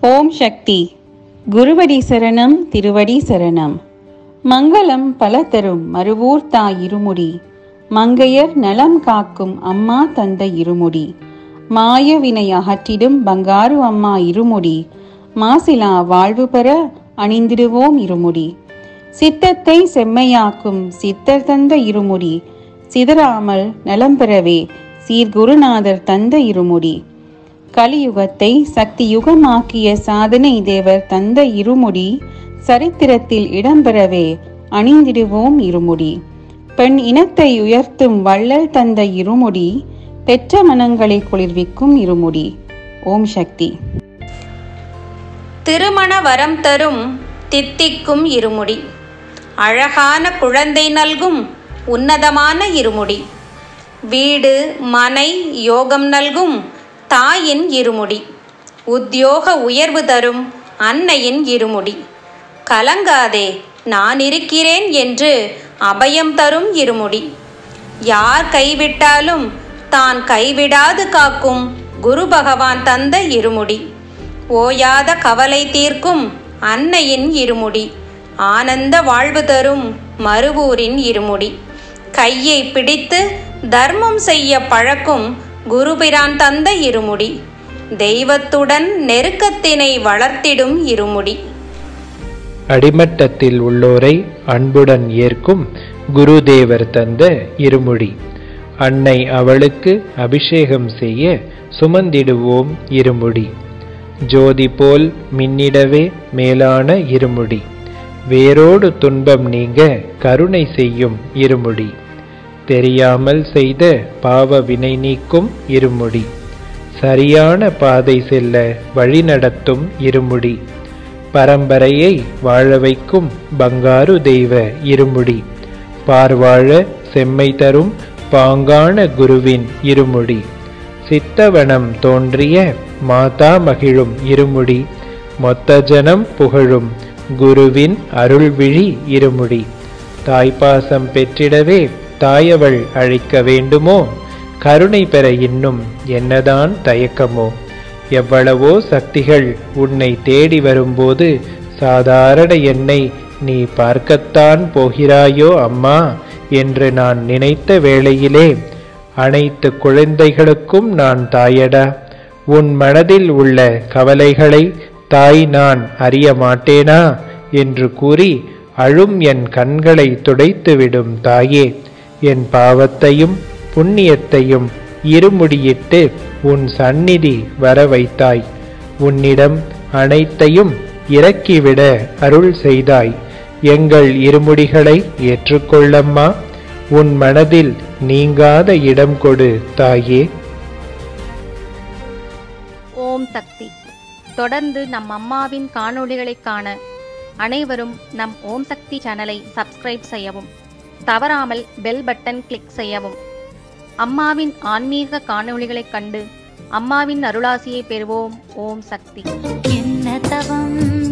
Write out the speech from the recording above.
ஓம் சக்தி குருவடி சரணம் திருவடி சரணம் மங்களம் பல தரும் மறுவூர் தாய் இருமுடி மங்கையர் நலம் காக்கும் அம்மா தந்த இருமுடி மாய வினை அகற்றிடும் பங்காரு அம்மா இருமுடி மாசிலா வாழ்வு பெற அணிந்திடுவோம் இருமுடி சித்தத்தை செம்மையாக்கும் சித்தர் தந்த இருமுடி சிதறாமல் நலம் பெறவே சீர்குருநாதர் தந்த இருமுடி கலியுகத்தை சக்தி யுகமாக்கிய சாதனை தேவர் தந்த இருமுடி சரித்திரத்தில் இடம்பெறவே அணிந்திடுவோம் இருமுடி பெண் இனத்தை உயர்த்தும் வள்ளல் தந்த இருமுடி பெற்ற மனங்களை குளிர்விக்கும் இருமுடி ஓம் சக்தி திருமண வரம் தரும் தித்திக்கும் இருமுடி அழகான குழந்தை நல்கும் உன்னதமான இருமுடி வீடு மனை யோகம் நல்கும் தாயின் இருமுடி உத்தியோக உயர்வு தரும் அன்னையின் இருமுடி கலங்காதே நான் இருக்கிறேன் என்று அபயம் தரும் இருமுடி யார் கைவிட்டாலும் தான் கைவிடாது காக்கும் குரு பகவான் தந்த இருமுடி ஓயாத கவலை தீர்க்கும் அன்னையின் இருமுடி ஆனந்த வாழ்வு தரும் மறுவூரின் இருமுடி கையை பிடித்து தர்மம் செய்ய பழக்கும் குருபிரான் தந்த இருமுடி தெய்வத்துடன் நெருக்கத்தினை வளர்த்திடும் இருமுடி அடிமட்டத்தில் உள்ளோரை அன்புடன் ஏற்கும் குருதேவர் தந்த இருமுடி அன்னை அவளுக்கு அபிஷேகம் செய்ய சுமந்திடுவோம் இருமுடி ஜோதி போல் மின்னிடவே மேலான இருமுடி வேரோடு துன்பம் நீங்க கருணை செய்யும் இருமுடி தெரியாமல் செய்த பாவ வினை நீக்கும் இருமுடி சரியான பாதை செல்ல வழிநடத்தும் இருமுடி பரம்பரையை வாழ வைக்கும் பங்காரு தெய்வ இருமுடி பார்வாழ செம்மை தரும் பாங்கான குருவின் இருமுடி சித்தவனம் தோன்றிய மாதா மகிழும் இருமுடி மொத்த ஜனம் புகழும் குருவின் அருள்விழி இருமுடி தாய்ப்பாசம் பெற்றிடவே தாயவள் அழைக்க வேண்டுமோ கருணை பெற இன்னும் என்னதான் தயக்கமோ எவ்வளவோ சக்திகள் உன்னை தேடி வரும்போது சாதாரண என்னை நீ பார்க்கத்தான் போகிறாயோ அம்மா என்று நான் நினைத்த வேளையிலே அனைத்து குழந்தைகளுக்கும் நான் தாயடா உன் மனதில் உள்ள கவலைகளை தாய் நான் அறிய மாட்டேனா என்று கூறி அழும் என் கண்களை துடைத்துவிடும் தாயே என் பாவத்தையும் புண்ணியத்தையும் இருமுடியிட்டு உன் சந்நிதி வர வைத்தாய் உன்னிடம் அனைத்தையும் இறக்கிவிட அருள் செய்தாய் எங்கள் இருமுடிகளை ஏற்றுக்கொள்ளம்மா உன் மனதில் நீங்காத இடம் கொடு தாயே ஓம் சக்தி தொடர்ந்து நம் அம்மாவின் காணொளிகளைக் காண அனைவரும் நம் ஓம் சக்தி சேனலை சப்ஸ்கிரைப் செய்யவும் தவறாமல் பெல் பட்டன் கிளிக் செய்யவும் அம்மாவின் ஆன்மீக காணொளிகளைக் கண்டு அம்மாவின் அருளாசியை பெறுவோம் ஓம் சக்தி என்ன தவம்